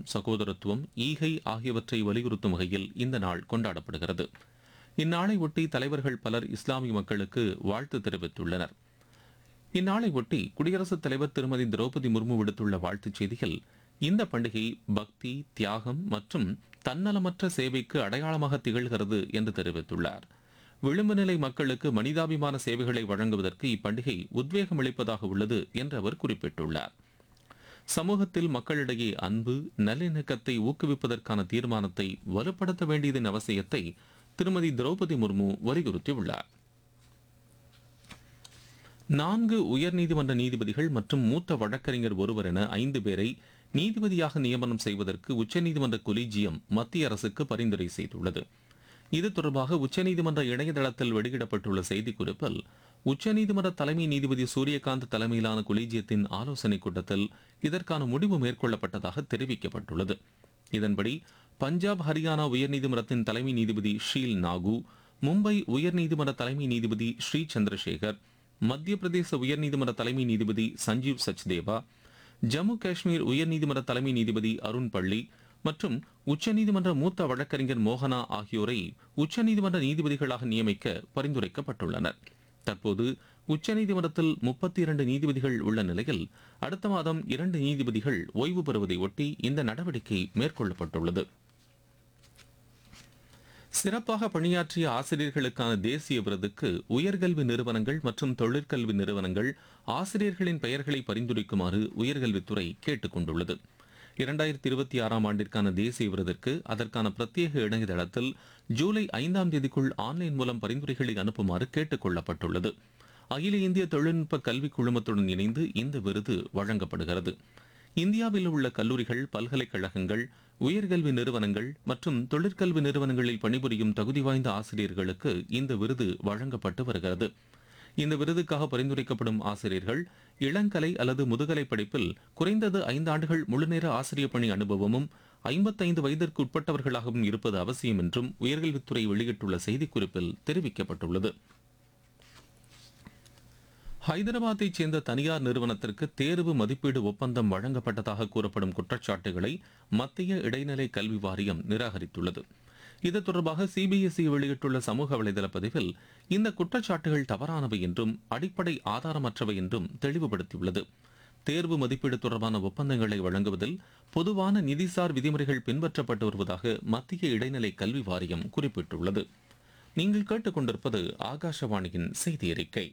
சகோதரத்துவம் ஈகை ஆகியவற்றை வலியுறுத்தும் வகையில் இந்த நாள் கொண்டாடப்படுகிறது இந்நாளை ஒட்டி தலைவர்கள் பலர் இஸ்லாமிய மக்களுக்கு வாழ்த்து தெரிவித்துள்ளனர் இந்நாளை ஒட்டி குடியரசுத் தலைவர் திருமதி திரௌபதி முர்மு விடுத்துள்ள வாழ்த்துச் செய்தியில் இந்த பண்டிகை பக்தி தியாகம் மற்றும் தன்னலமற்ற சேவைக்கு அடையாளமாக திகழ்கிறது என்று தெரிவித்துள்ளார் விளிம்பு நிலை மக்களுக்கு மனிதாபிமான சேவைகளை வழங்குவதற்கு இப்பண்டிகை உத்வேகம் அளிப்பதாக உள்ளது என்று அவர் குறிப்பிட்டுள்ளார் சமூகத்தில் மக்களிடையே அன்பு நல்லிணக்கத்தை ஊக்குவிப்பதற்கான தீர்மானத்தை வலுப்படுத்த வேண்டியதன் அவசியத்தை திருமதி திரௌபதி முர்மு வலியுறுத்தியுள்ளார் நான்கு உயர்நீதிமன்ற நீதிபதிகள் மற்றும் மூத்த வழக்கறிஞர் ஒருவர் என ஐந்து பேரை நீதிபதியாக நியமனம் செய்வதற்கு உச்சநீதிமன்ற கொலிஜியம் மத்திய அரசுக்கு பரிந்துரை செய்துள்ளது இது தொடர்பாக உச்சநீதிமன்ற இணையதளத்தில் வெளியிடப்பட்டுள்ள செய்திக்குறிப்பில் உச்சநீதிமன்ற தலைமை நீதிபதி சூரியகாந்த் தலைமையிலான கொலிஜியத்தின் ஆலோசனைக் கூட்டத்தில் இதற்கான முடிவு மேற்கொள்ளப்பட்டதாக தெரிவிக்கப்பட்டுள்ளது இதன்படி பஞ்சாப் ஹரியானா உயர்நீதிமன்றத்தின் தலைமை நீதிபதி ஷீல் நாகு மும்பை உயர்நீதிமன்ற தலைமை நீதிபதி ஸ்ரீ சந்திரசேகர் மத்திய பிரதேச உயர்நீதிமன்ற தலைமை நீதிபதி சஞ்சீவ் சச்தேவா ஜம்மு காஷ்மீர் உயர்நீதிமன்ற தலைமை நீதிபதி அருண் பள்ளி மற்றும் உச்சநீதிமன்ற மூத்த வழக்கறிஞர் மோகனா ஆகியோரை உச்சநீதிமன்ற நீதிபதிகளாக நியமிக்க பரிந்துரைக்கப்பட்டுள்ளனர் தற்போது உச்சநீதிமன்றத்தில் முப்பத்தி இரண்டு நீதிபதிகள் உள்ள நிலையில் அடுத்த மாதம் இரண்டு நீதிபதிகள் ஓய்வு பெறுவதை ஒட்டி இந்த நடவடிக்கை மேற்கொள்ளப்பட்டுள்ளது சிறப்பாக பணியாற்றிய ஆசிரியர்களுக்கான தேசிய விருதுக்கு உயர்கல்வி நிறுவனங்கள் மற்றும் தொழிற்கல்வி நிறுவனங்கள் ஆசிரியர்களின் பெயர்களை பரிந்துரைக்குமாறு உயர்கல்வித்துறை கேட்டுக் கொண்டுள்ளது இரண்டாயிரத்தி இருபத்தி ஆறாம் ஆண்டிற்கான தேசிய விருதிற்கு அதற்கான பிரத்யேக இணையதளத்தில் ஜூலை ஐந்தாம் தேதிக்குள் ஆன்லைன் மூலம் பரிந்துரைகளை அனுப்புமாறு கேட்டுக் கொள்ளப்பட்டுள்ளது அகில இந்திய தொழில்நுட்ப கல்விக் குழுமத்துடன் இணைந்து இந்த விருது வழங்கப்படுகிறது இந்தியாவில் உள்ள கல்லூரிகள் பல்கலைக்கழகங்கள் உயர்கல்வி நிறுவனங்கள் மற்றும் தொழிற்கல்வி நிறுவனங்களில் பணிபுரியும் தகுதி வாய்ந்த ஆசிரியர்களுக்கு இந்த விருது வழங்கப்பட்டு வருகிறது இந்த விருதுக்காக பரிந்துரைக்கப்படும் ஆசிரியர்கள் இளங்கலை அல்லது முதுகலை படிப்பில் குறைந்தது ஐந்து ஆண்டுகள் முழுநேர ஆசிரியர் பணி அனுபவமும் ஐம்பத்தைந்து வயதிற்கு உட்பட்டவர்களாகவும் இருப்பது அவசியம் என்றும் உயர்கல்வித்துறை வெளியிட்டுள்ள செய்திக்குறிப்பில் தெரிவிக்கப்பட்டுள்ளது ஹைதராபாத்தைச் சேர்ந்த தனியார் நிறுவனத்திற்கு தேர்வு மதிப்பீடு ஒப்பந்தம் வழங்கப்பட்டதாக கூறப்படும் குற்றச்சாட்டுகளை மத்திய இடைநிலை கல்வி வாரியம் நிராகரித்துள்ளது இது தொடர்பாக சிபிஎஸ்இ வெளியிட்டுள்ள சமூக வலைதள பதிவில் இந்த குற்றச்சாட்டுகள் தவறானவை என்றும் அடிப்படை ஆதாரமற்றவை என்றும் தெளிவுபடுத்தியுள்ளது தேர்வு மதிப்பீடு தொடர்பான ஒப்பந்தங்களை வழங்குவதில் பொதுவான நிதிசார் விதிமுறைகள் பின்பற்றப்பட்டு வருவதாக மத்திய இடைநிலை கல்வி வாரியம் குறிப்பிட்டுள்ளது நீங்கள் கேட்டுக்கொண்டிருப்பது ஆகாஷவாணியின் செய்தி அறிக்கை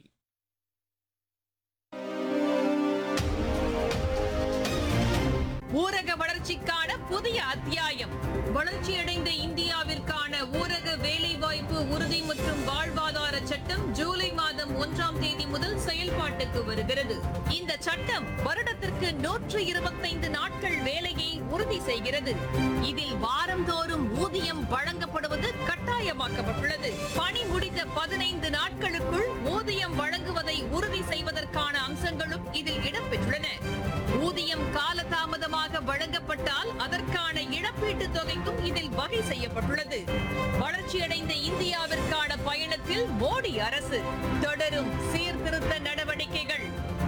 ஊரக வளர்ச்சிக்கான புதிய அத்தியாயம் வளர்ச்சியடைந்த இந்தியாவிற்கான ஊரக வேலைவாய்ப்பு உறுதி மற்றும் வாழ்வாதார சட்டம் ஜூலை மாதம் ஒன்றாம் தேதி முதல் செயல்பாட்டுக்கு வருகிறது இந்த சட்டம் வருடத்திற்கு நூற்று இருபத்தைந்து நாட்கள் வேலையை உறுதி செய்கிறது இதில் வாரந்தோறும் ஊதியம் வழங்கப்படுவது கட்டாயமாக்கப்பட்டுள்ளது பணி முடிந்த பதினைந்து நாட்களுக்குள் ஊதியம் வழங்குவதை உறுதி செய்வதற்கான அம்சங்களும் இதில் இடம்பெற்றுள்ளன ஊதியம் காலதாமதமாக வழங்கப்பட்டால் அதற்கான இழப்பீட்டு தொகைக்கும் இதில் வகை செய்யப்பட்டுள்ளது வளர்ச்சியடைந்த இந்தியாவிற்கான பயணத்தில் மோடி அரசு தொடரும் சீர்திருத்த நடவடிக்கைகள்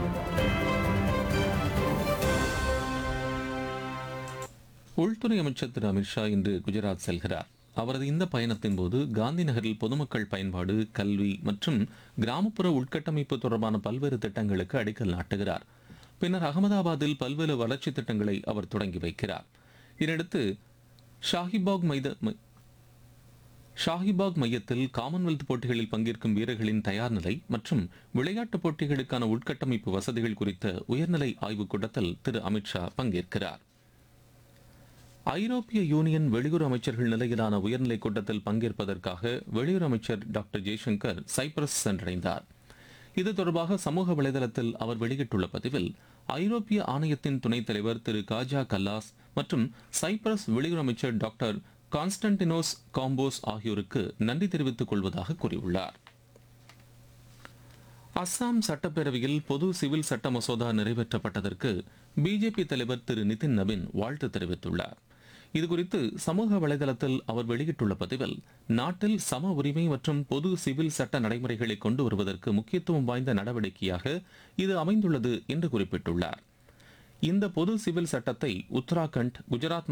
உள்துறை அமைச்சர் திரு அமித்ஷா இன்று குஜராத் செல்கிறார் அவரது இந்த பயணத்தின் போது காந்தி நகரில் பொதுமக்கள் பயன்பாடு கல்வி மற்றும் கிராமப்புற உட்கட்டமைப்பு தொடர்பான பல்வேறு திட்டங்களுக்கு அடிக்கல் நாட்டுகிறார் பின்னர் அகமதாபாத்தில் பல்வேறு வளர்ச்சித் திட்டங்களை அவர் தொடங்கி வைக்கிறார் இதனடுத்து ஷாஹிபாக் மைத மை- ஷாஹிபாக் மையத்தில் காமன்வெல்த் போட்டிகளில் பங்கேற்கும் வீரர்களின் தயார் நிலை மற்றும் விளையாட்டுப் போட்டிகளுக்கான உட்கட்டமைப்பு வசதிகள் குறித்த உயர்நிலை ஆய்வுக் கூட்டத்தில் திரு அமித்ஷா பங்கேற்கிறார் ஐரோப்பிய யூனியன் வெளியுறவு அமைச்சர்கள் நிலையிலான உயர்நிலைக் கூட்டத்தில் பங்கேற்பதற்காக வெளியுறவு அமைச்சர் டாக்டர் ஜெய்சங்கர் சைப்ரஸ் சென்றடைந்தார் இது தொடர்பாக சமூக வலைதளத்தில் அவர் வெளியிட்டுள்ள பதிவில் ஐரோப்பிய ஆணையத்தின் துணைத் தலைவர் திரு காஜா கல்லாஸ் மற்றும் சைப்ரஸ் வெளியுறவு அமைச்சர் டாக்டர் கான்ஸ்டன்டினோஸ் காம்போஸ் ஆகியோருக்கு நன்றி தெரிவித்துக் கொள்வதாக கூறியுள்ளார் அஸ்ஸாம் சட்டப்பேரவையில் பொது சிவில் சட்ட மசோதா நிறைவேற்றப்பட்டதற்கு பிஜேபி தலைவர் திரு நிதின் நபின் வாழ்த்து தெரிவித்துள்ளார் இதுகுறித்து சமூக வலைதளத்தில் அவர் வெளியிட்டுள்ள பதிவில் நாட்டில் சம உரிமை மற்றும் பொது சிவில் சட்ட நடைமுறைகளை கொண்டு வருவதற்கு முக்கியத்துவம் வாய்ந்த நடவடிக்கையாக இது அமைந்துள்ளது என்று குறிப்பிட்டுள்ளார் இந்த பொது சிவில் சட்டத்தை உத்தராகண்ட் குஜராத்